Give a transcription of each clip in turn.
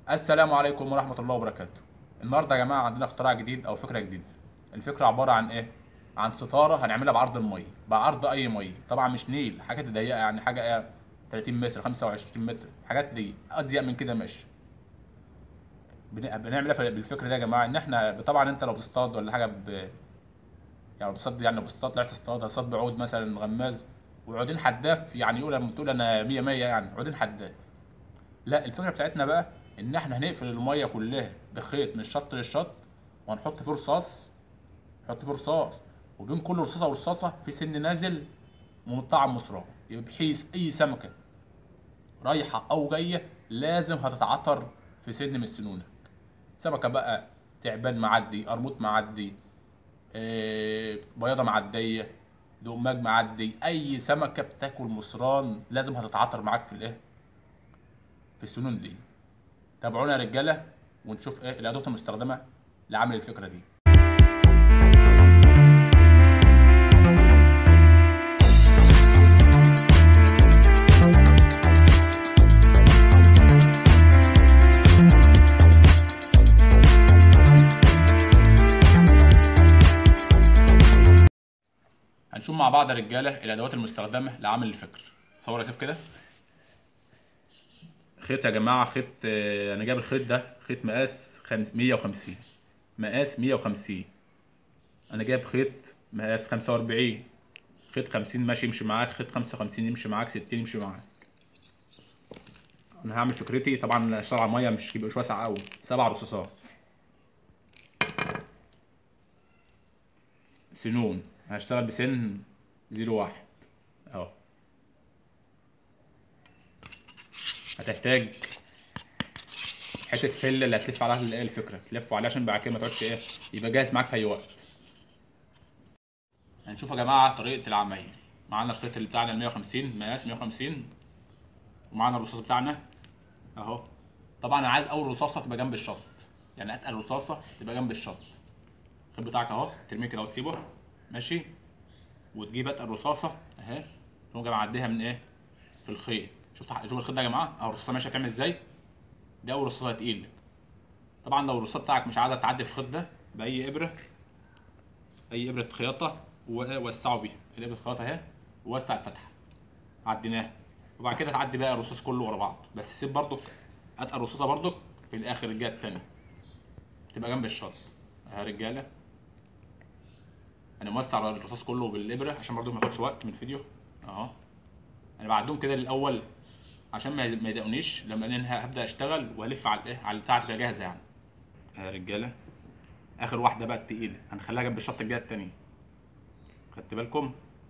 السلام عليكم ورحمة الله وبركاته النهاردة يا جماعة عندنا اختراع جديد أو فكرة جديدة الفكرة عبارة عن إيه؟ عن ستارة هنعملها بعرض المية بعرض أي مية طبعا مش نيل حاجات ضيقة يعني حاجة إيه 30 متر 25 متر حاجات دي أضيق من كده ماشي بن- بنعمل إيه بالفكرة دي يا جماعة إن إحنا طبعا أنت لو بتصطاد ولا حاجة ب يعني بتصطاد يعني بتصطاد طلعت تصطاد هتصطاد بعود مثلا غماز وعودين حداف يعني يقول لما تقول أنا 100 100 يعني عودين حداف لا الفكره بتاعتنا بقى ان احنا هنقفل الميه كلها بخيط من الشط للشط وهنحط فيه رصاص نحط فيه رصاص وبين كل رصاصه ورصاصه في سن نازل ومطعم مصراع يبقى بحيث اي سمكه رايحه او جايه لازم هتتعثر في سن من سنونك سمكه بقى تعبان معدي قرموط معدي آه، بياضه معديه دقماج معدي اي سمكه بتاكل مصران لازم هتتعثر معاك في الايه في السنون دي تابعونا يا رجاله ونشوف ايه الادوات المستخدمه لعمل الفكره دي هنشوف مع بعض يا رجاله الادوات المستخدمه لعمل الفكر صور يا سيف كده خيط يا جماعة خيط آه، أنا جايب الخيط ده خيط مقاس خمس مية وخمسين مقاس مية وخمسين أنا جايب خيط مقاس خمسة وأربعين خيط خمسين ماشي يمشي معاك خيط خمسة وخمسين يمشي معاك ستين يمشي معاك أنا هعمل فكرتي طبعا اشتغل على المية مش يبقى مش واسع أوي سبع رصاصات سنون هشتغل بسن زيرو واحد أهو هتحتاج حته فله اللي هتلف عليها الايه الفكره تلفوا عليها عشان بعد كده ما تقعدش ايه يبقى جاهز معاك في اي وقت هنشوف يا جماعه طريقه العمايل معانا الخيط اللي بتاعنا ال 150 مقاس 150 ومعانا الرصاص بتاعنا اهو طبعا انا عايز اول رصاصه تبقى جنب الشط يعني اتقل رصاصه تبقى جنب الشط الخيط بتاعك اهو ترميه كده وتسيبه ماشي وتجيب اتقل رصاصه اهي تقوم جاي معديها من ايه في الخيط شوف شوف الخيط ده يا جماعه اهو الرصاصه ماشيه بتعمل ازاي دي اول رصاصه تقيله طبعا لو الرصاصه بتاعك مش عايزه تعدي في الخيط ده باي ابره اي ابره خياطه ووسعوا بيها الابره خياطه اهي ووسع الفتحه عديناها وبعد كده تعدي بقى الرصاص كله ورا بعض بس سيب برضك اتقل رصاصه برضك في الاخر الجهه التانيه تبقى جنب الشط اهي يا رجاله انا موسع الرصاص كله بالابره عشان برضو ما ياخدش وقت من الفيديو اهو انا بعدهم كده الاول عشان ما ما يضايقونيش لما انا هبدا اشتغل والف على الايه على البتاعه تبقى جاهزه يعني يا رجاله اخر واحده بقى التقيله هنخليها جنب الشط الجهه التانيه خدت بالكم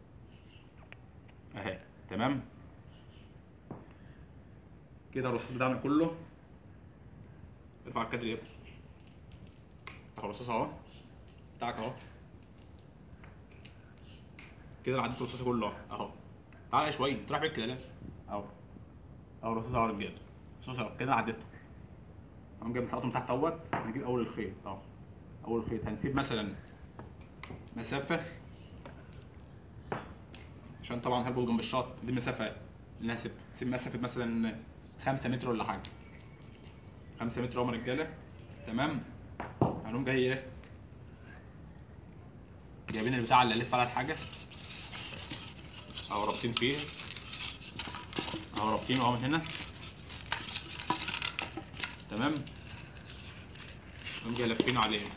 اهي تمام كده الرصاص بتاعنا كله ارفع الكادر يا ابني اهو الرصاص اهو بتاعك اهو كده انا عديت الرصاص كله اهو اهو تعالى شويه تروح بيك كده لا اهو اهو الرصاص اهو يا رجاله الرصاص اهو كده انا عديته هقوم جايب مسقطه من تحت اهوت هنجيب اول الخيط اهو اول الخيط هنسيب مثلا مسافه عشان طبعا هربط جنب الشط دي مسافه ناسب سيب مسافه مثلا خمسة متر ولا حاجه خمسة متر اهو يا رجاله تمام هنقوم جاي ايه جايبين البتاع اللي الف عليها الحاجه اهو رابطين فيه اهو رابطينه اهو من هنا تمام نقوم جاي لافينه عليه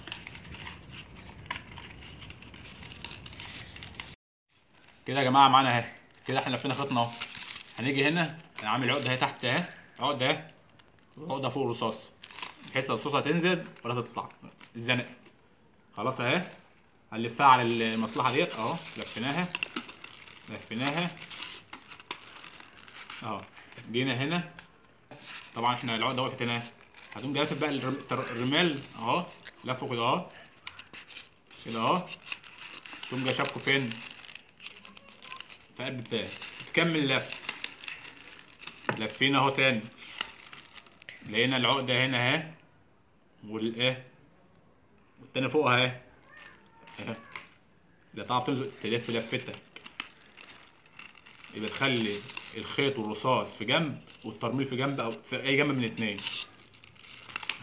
كده يا جماعه معانا اهي كده احنا لفينا خيطنا اهو هنيجي هنا انا عامل عقده اهي تحت اهي عقده اهي عقده فوق الرصاص بحيث لو الرصاصه تنزل ولا تطلع اتزنقت خلاص اهي هنلفها على المصلحه ديت اهو لفيناها لفيناها اهو جينا هنا طبعا احنا العقده وقفت هنا هتقوم جاي لافف بقى الرم- التر- الرمال اهو لفه كده اهو كده اهو تقوم جاي شابكه فين في قلب بتاعي تكمل لف لفينا اهو تاني لقينا العقده هنا اهي والايه والتاني فوقها اهي اهي لا تعرف تنزل تلف لفتك يبقى تخلي الخيط والرصاص في جنب والترميل في جنب او في اي جنب من الاتنين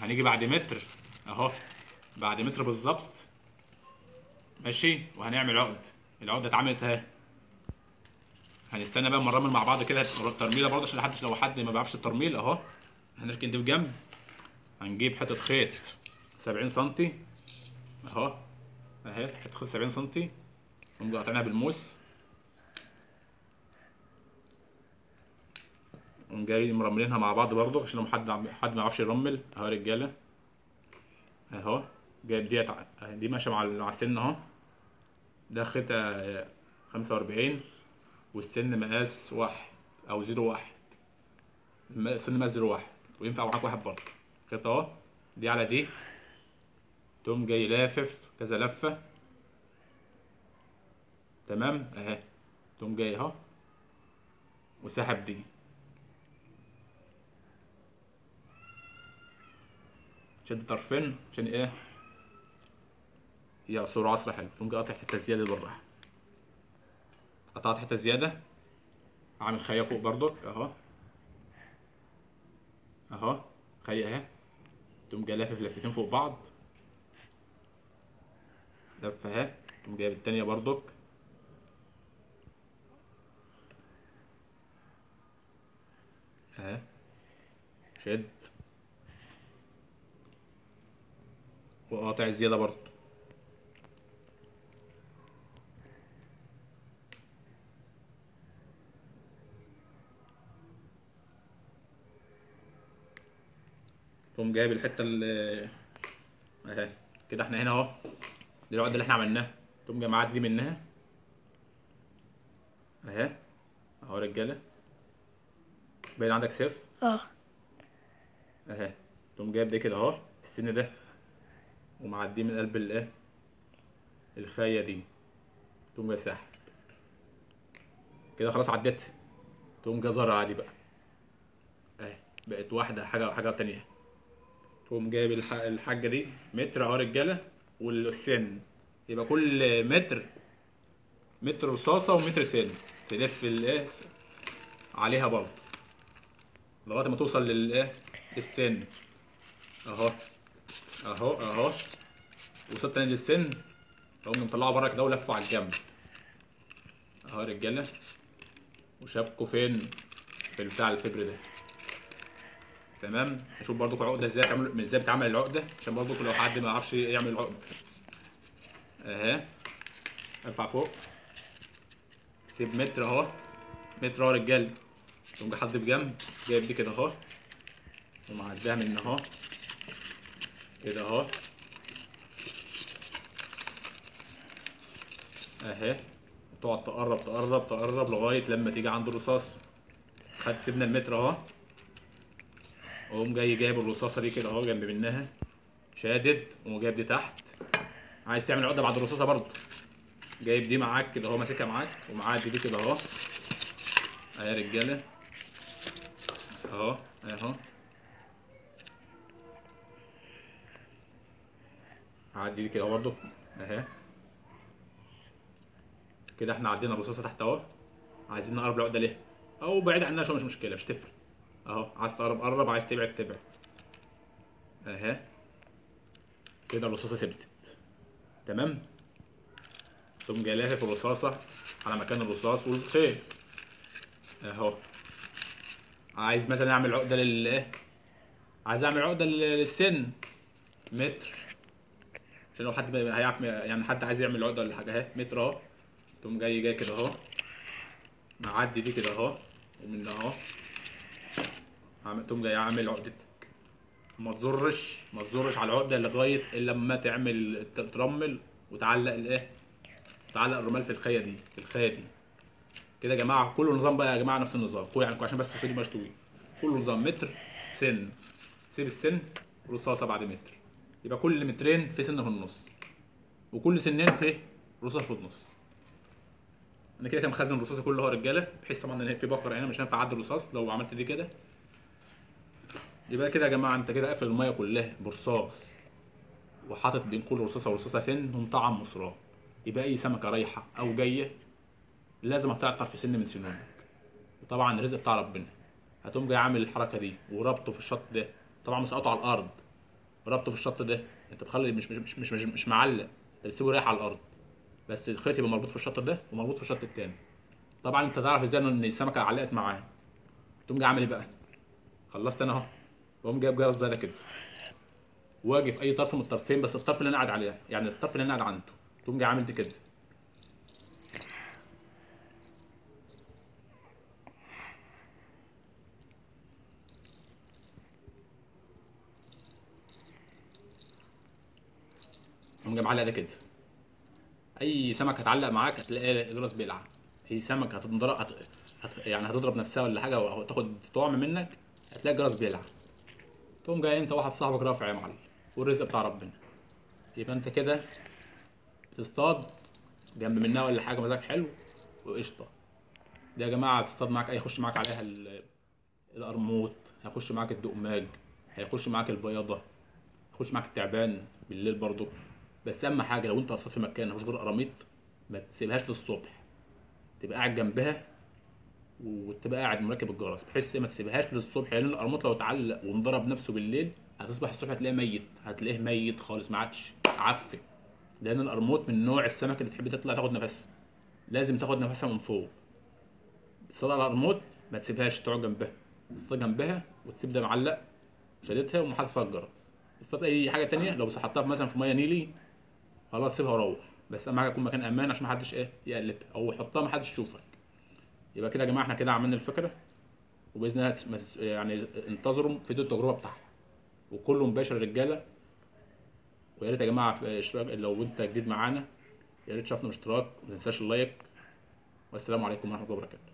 هنيجي بعد متر اهو بعد متر بالظبط ماشي وهنعمل عقد العقده اتعملت اهي هنستنى بقى اما نرمل مع بعض كده الترميله برضه عشان محدش لو حد ما بيعرفش الترميل اهو هنركن دي في جنب هنجيب حته خيط 70 سنتي اهو اهي حته خيط 70 سنتي نقوم قاطعينها بالموس نقوم جاي مرملينها مع بعض برضه عشان لو حد حد ما يعرفش يرمل اهو يا رجاله اهو جايب ديت ع- دي ماشيه مع ال- مع السن اهو ده خيط آه، 45 والسن مقاس واحد او زيرو واحد الم- السن مقاس زيرو واحد وينفع معاك واحد برضه خيط اهو دي على دي تقوم جاي لافف كذا لفه تمام اهي تقوم جاي اهو وسحب دي شد طرفين عشان ايه يعصروا عصر حلو تقوم جاي قاطع حته زياده بالراحه قطعت حته زياده عامل خيه فوق برضك اهو اهو خيه اهي تقوم جاي لافف لفتين فوق بعض لفه اهي تقوم جايب التانية برضك اهي شد وقاطع الزيادة برضه تقوم جايب الحتة اللي اهي كده احنا هنا اهو دي العقدة اللي احنا عملناها تقوم جاي معدي منها اهي اهو يا رجالة باين عندك سيف اه اهي تقوم جايب ده كده اهو السن ده ومعديه من قلب الايه الخايه دي تقوم جاي ساحب كده خلاص عديت تقوم جاي زرع عادي بقى اهي بقت واحده حاجه حاجه تانية تقوم جايب الح... الحاجه دي متر اهو رجاله والسن يبقى كل متر متر رصاصه ومتر سن تلف الايه عليها برضه لغايه ما توصل للايه للسن اهو اهو اهو وصلت تاني للسن اقوم مطلعه بره كده ولفه على الجنب اهو يا رجاله وشابكه فين في بتاع الفبر ده تمام هشوف برضو عقده ازاي تعمل ازاي بتعمل العقده عشان برضو لو حد ما يعرفش يعمل العقده اهي ارفع فوق سيب متر اهو متر اهو يا رجاله تقوم جاي حاطط في جنب جايب دي كده اهو ومعديها من اهو كده اهو اهي وتقعد تقرب تقرب تقرب لغايه لما تيجي عند الرصاص خدت سيبنا المتر اهو اقوم جاي جايب الرصاصه دي كده اهو جنب منها شادد وجايب دي تحت عايز تعمل عقده بعد الرصاصه برضه جايب دي معاك كده اهو ماسكها معاك ومعدي دي كده اهو اهي يا رجاله اهو اهو هعدي دي كده برضه اهي كده احنا عدينا الرصاصه تحت اهو عايزين نقرب العقده ليه او بعيد عنها شويه مش مشكله مش تفرق اهو عايز تقرب قرب عايز تبعد تبعد اهي كده الرصاصه ثبتت تمام تقوم جاي لافف الرصاصه على مكان الرصاص والخيط اهو عايز مثلا اعمل عقده لل ايه عايز اعمل عقده لل- للسن متر عشان لو حد بقى هيعرف يعني حد عايز يعمل عقده ولا حاجه اهي متر اهو تقوم جاي جاي كده اهو معدي دي كده اهو ومن اهو عامل- تقوم جاي عامل عقدتك ما تزرش ما تزرش على العقده لغايه الا لما تعمل ت- ترمل وتعلق الايه تعلق الرمال في الخيه دي في الخيه دي كده يا جماعه كله نظام بقى يا جماعه نفس النظام كله يعني عشان بس الفيديو مش طويل كله نظام متر سن سيب السن رصاصه بعد متر يبقى كل مترين في سن في النص وكل سنين في رصاصه في النص انا كده كده مخزن الرصاصه كله اهو يا رجاله بحيث طبعا ان في بقره هنا مش هينفع اعدي الرصاص لو عملت دي كده يبقى كده يا جماعه انت كده قافل الميه كلها برصاص وحاطط بين كل رصاصه ورصاصه سن ومطعم مصراه يبقى اي سمكه رايحه او جايه لازم هتعطر في سن من سنونك وطبعا الرزق بتاع ربنا هتقوم جاي عامل الحركه دي وربطه في الشط ده طبعا مسقطه على الارض ربطه في الشط ده انت بتخلي مش مش مش مش, مش, مش معلق انت بتسيبه رايح على الارض بس الخيط يبقى مربوط في الشط ده ومربوط في الشط التاني طبعا انت تعرف ازاي ان السمكه علقت معاه تقوم جاي عامل ايه بقى خلصت انا اهو واقوم جايب جرس زي ده كده واجي في اي طرف من الطرفين بس الطرف اللي انا قاعد عليه يعني الطرف اللي انا قاعد عنده تقوم جاي عامل دي كده تقوم جاي معلق ده كده اي سمك هتعلق معاك هتلاقي الجرس بيلعب في سمك هتضرب هت... هت... يعني هتضرب نفسها ولا حاجه او تاخد طعم منك هتلاقي الجرس بيلعب تقوم جاي انت واحد صاحبك رافع يا معلم والرزق بتاع ربنا يبقى انت كده بتصطاد جنب منها ولا حاجه مزاج حلو وقشطه دي يا جماعه تصطاد معاك اي يخش معاك عليها ال- القرموط هيخش معاك الدقماج هيخش معاك البياضه يخش معاك التعبان بالليل برضو بس اهم حاجه لو انت اصلا في مكان مفيش غير قراميط ما تسيبهاش للصبح تبقى قاعد جنبها وتبقى قاعد مركب الجرس بحيث ما تسيبهاش للصبح لان القرموط لو اتعلق وانضرب نفسه بالليل هتصبح الصبح هتلاقيه ميت هتلاقيه ميت خالص ما عادش عفن لان القرموط من نوع السمك اللي تحب تطلع تاخد نفس لازم تاخد نفسها من فوق تصطاد على القرموط ما تسيبهاش تقعد جنبها تصطاد جنبها وتسيب ده معلق شدتها ومحط فيها الجرس اصطاد اي حاجه تانية لو بس حطها مثلا في ميه نيلي خلاص سيبها وروح بس اهم حاجه يكون مكان امان عشان محدش ايه يقلبها او يحطها محدش يشوفك يبقى كده يا جماعه احنا كده عملنا الفكره وباذن الله تس- ما تس- يعني انتظروا فيديو التجربه بتاعها وكله مباشر رجاله ويا ريت يا جماعه في اشتراك لو انت جديد معانا يا ريت شافنا اشتراك وما تنساش اللايك والسلام عليكم ورحمه الله وبركاته